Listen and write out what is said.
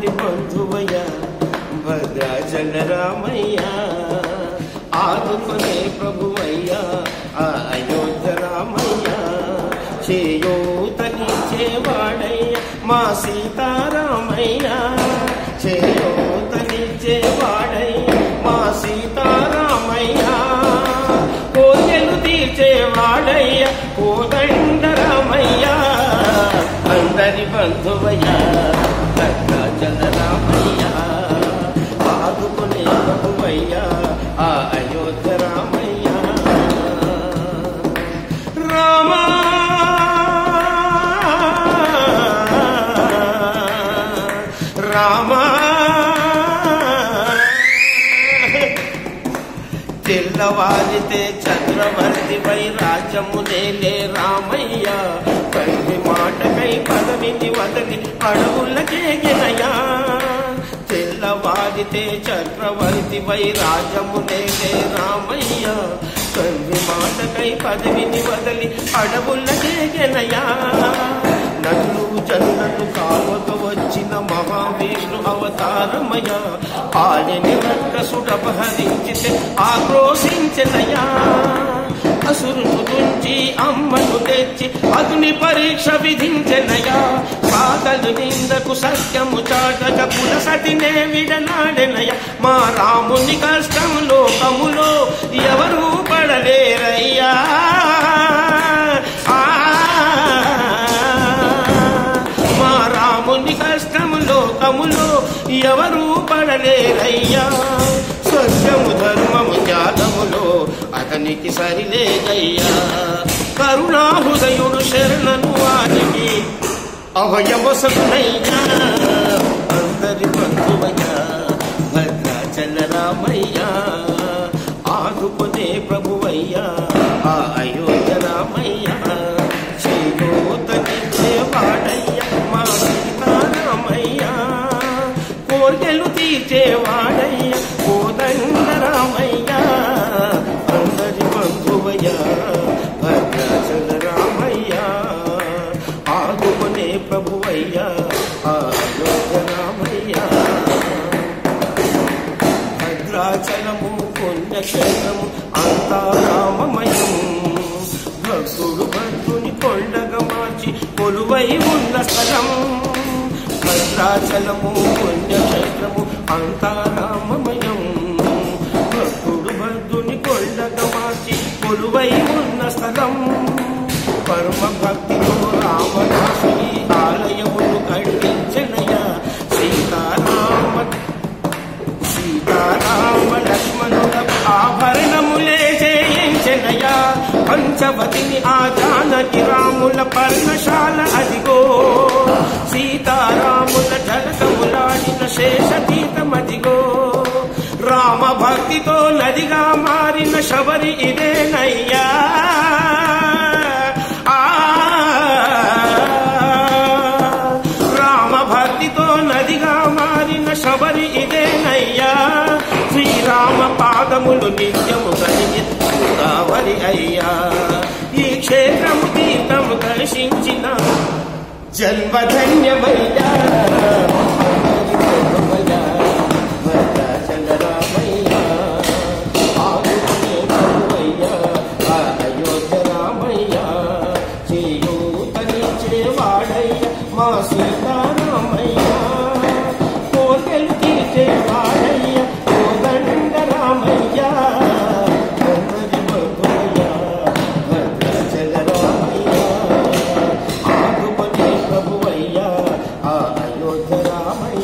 అందరి బంధువయ్య భద్రాచల రామయ్య ఆదుకునే ప్రభువయ్య ఆ అయోధ్య రామయ్య చేయూతనిచ్చేవాడయ్య మా సీతారామయ్య చేయూతనిచ్చేవాడయ్య మా సీతారామయ్య కోయలు తీర్చేవాడయ్య కోదండ రామయ్య అందరి బంధువయ్య భద్రాచల రామయ్య ఆదుకునే ప్రభువయ్య ఆ అయోధ్య రామయ్య రామా రామా తెల్లవారితే చంద్రవర్తి పై రాజ్యము నేలే రామయ్య తండ్రి మాటకై పదవిని వదలి అడవులకే గినయా తెల్లవారితే చక్రవర్తి పై రాజ్యము నేలే రామయ్య తండ్రి మాటకై పదవిని వదలి అడవులకే గినయా నన్ను జనులను కావక వచ్చిన మహావీరుడు అవతారమయ పాలిని రక్కసుడపహరించితే ఆక్రోశించనయా అసురును గుంచి అమ్మను తెచ్చి అగ్ని పరీక్ష విధించెనయా సాగలు నిందకు సత్యము చాటక పులసతినే విడనాడెనయ మా రాముని కష్టం లోకములో ఎవరూ పడలేరయ్యా ఆ మా రాముని కష్టము లోకములో ఎవరూ పడలేరయ్యా సత్యము ధర్మము త్యాగములో అతనికి సరిలేదయ్యా కరుణాహృదయుడు శరణను వారికి అభయవసనయ్యా అందరి బంధువయ్యా భద్రాచల రామయ్యా ఆదుకునే ప్రభువయ్యా ఆ అయోధ్య రామయ్యా చేయూతనిచ్చేవాడయ్యా మా సీతారామయ్యా కోర్కెలు తీర్చేవాడయ్యా కోదండ రామయ్యా అందరి బంధువయ్యా భద్రాచల రామయ్యా ఆదుకునే ప్రభువయ్యా ఆ అయోధ్య రామయ్యా భద్రాచలము పుణ్యక్షేత్రము అంతా రామమయం భక్తుడు భక్తుని కొండగా మార్చి కొలువై ఉన్న స్థలం భద్రాచలము పుణ్యక్షేత్రము అంతా రామమయం భక్తుడు భక్తుని కొండగా మార్చి కొలువై ఉన్న స్థలం పరమ భక్తితో రామదాసుని ఆలయమును కట్టించనయ సీతారామ సీతారామ లక్ష్మణుల ఆభరణములే చేయించెనయా పంచవతిని ఆ జానకి రాముల పర్ణశాల అదిగో సీతారాముల జలకములాడిన శేషతీతమదిగో రామ భక్తితో నదిగా మారిన శబరి ఇదేనయ్యా ఆ రామ భక్తితో నదిగా మారిన శబరి ఇదేనయ్యా శ్రీరామ పాదములు నిత్యము కలిగి గోదావరి అయ్యా ఈ క్షేత్రము తీర్థము దర్శించిన జన్మధన్యమయ్యా భద్రాచల రామయ్య ఆదుకునే ప్రభువయ్య ఆ అయోధ్య రామయ్య చేయూతనిచ్చేవాడయ్య మా సీతారామయ్య కోటలు తీర్చేవాడయ్య కోదండ రామయ్య అందరి బంధువయ్య భద్రాచల రామయ్య ఆదుకునే ప్రభువయ్య ఆ అయోధ్య రామయ్య